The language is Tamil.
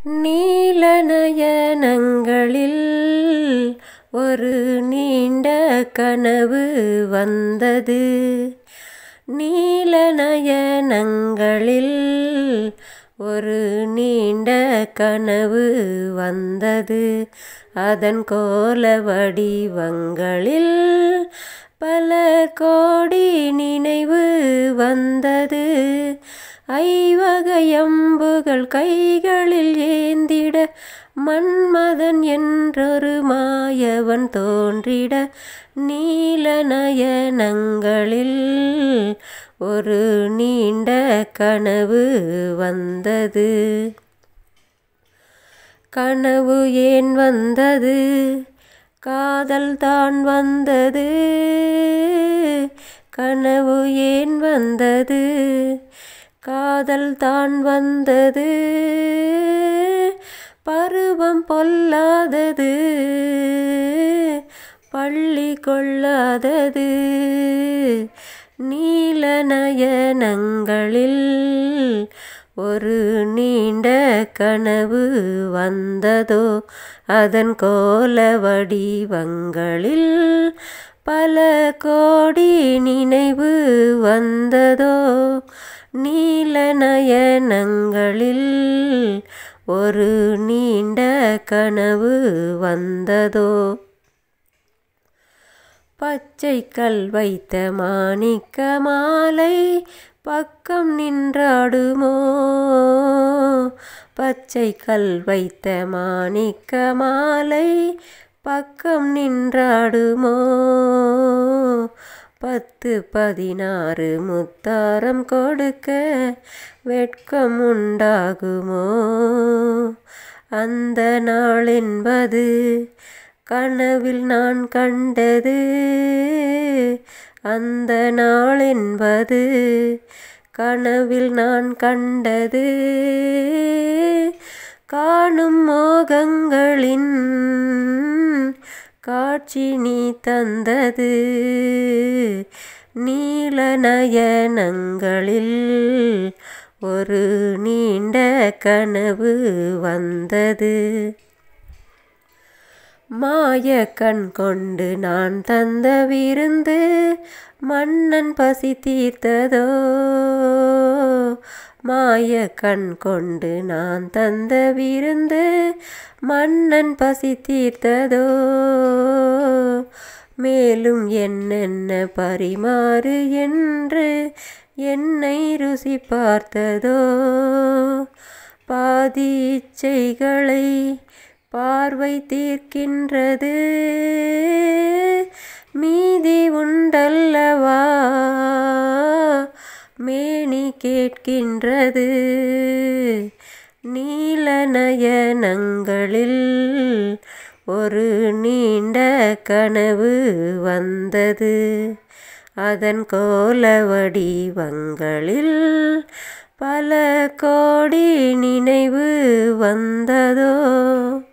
நீல நயனங்களில் ஒரு நீண்ட கனவு வந்தது நீல நயனங்களில் ஒரு நீண்ட கனவு வந்தது அதன் கோல வடிவங்களில் பல கோடி நினைவு வந்தது ஐவகையம்புகள் கைகளில் ஏந்திட மன்மதன் என்றொரு மாயவன் தோன்றிட நீல நயனங்களில் ஒரு நீண்ட கனவு வந்தது கனவு ஏன் வந்தது காதல் தான் வந்தது கனவு ஏன் வந்தது காதல் தான் வந்தது பருவம் பொல்லாதது பள்ளி கொள்ளாதது நீல நயனங்களில் ஒரு நீண்ட கனவு வந்ததோ அதன் கோல வடிவங்களில் பல கோடி நினைவு வந்ததோ நீல நயனங்களில் ஒரு நீண்ட கனவு வந்ததோ பச்சை கல் வைத்த மாணிக்க மாலை பக்கம் நின்றாடுமோ பச்சை கல் வைத்த மாணிக்க மாலை பக்கம் நின்றாடுமோ பத்து பதினாறு முத்தாரம் கொடுக்க வெட்கம் உண்டாகுமோ அந்த நாள் என்பது கனவில் நான் கண்டது அந்த நாள் என்பது கனவில் நான் கண்டது காணும் மோகங்களின் காட்சி நீ தந்தது நீல நயனங்களில் ஒரு நீண்ட கனவு வந்தது மாய கண் கொண்டு நான் தந்த விருந்து மன்னன் பசி தீர்த்ததோ மாய கண் கொண்டு நான் தந்த விருந்து மன்னன் பசி தீர்த்ததோ மேலும் என்னென்ன பரிமாறு என்று என்னை ருசி பார்த்ததோ பாதி இச்சைகளை பார்வை தீர்க்கின்றது மீதி உண்டல்லவா மேனி கேட்கின்றது நீல நயனங்களில் ஒரு நீண்ட கனவு வந்தது அதன் கோல வடிவங்களில் பல கோடி நினைவு வந்ததோ